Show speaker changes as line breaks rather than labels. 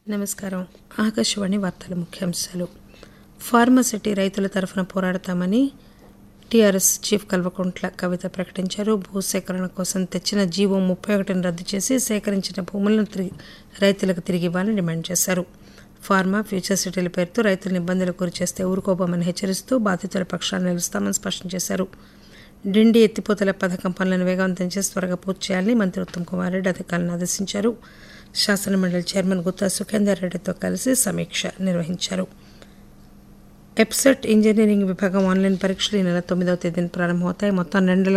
నమస్కారం ఆకాశవాణి వార్తల ముఖ్యాంశాలు ఫార్మసిటీ రైతుల తరఫున పోరాడతామని టీఆర్ఎస్ చీఫ్ కల్వకుంట్ల కవిత ప్రకటించారు భూసేకరణ కోసం తెచ్చిన జీవో ముప్పై ఒకటిని రద్దు చేసి సేకరించిన భూములను తిరిగి రైతులకు తిరిగి ఇవ్వాలని డిమాండ్ చేశారు ఫార్మా ఫ్యూచర్ సిటీల పేరుతో రైతులను ఇబ్బందులకు గురి చేస్తే ఊరుకోబోమని హెచ్చరిస్తూ బాధితుల పక్షాన్ని నిలుస్తామని స్పష్టం చేశారు డిండి ఎత్తిపోతల పథకం పనులను వేగవంతం చేసి త్వరగా పూర్తి చేయాలని మంత్రి ఉత్తమ్ కుమార్ రెడ్డి అధికారులను ఆదేశించారు శాసనమండలి చైర్మన్ గుత్తా సుఖేందర్ రెడ్డితో కలిసి సమీక్ష నిర్వహించారు ఎప్సెట్ ఇంజనీరింగ్ విభాగం ఆన్లైన్ పరీక్షలు ఈ నెల తొమ్మిదవ తేదీన ప్రారంభమవుతాయి మొత్తం రెండు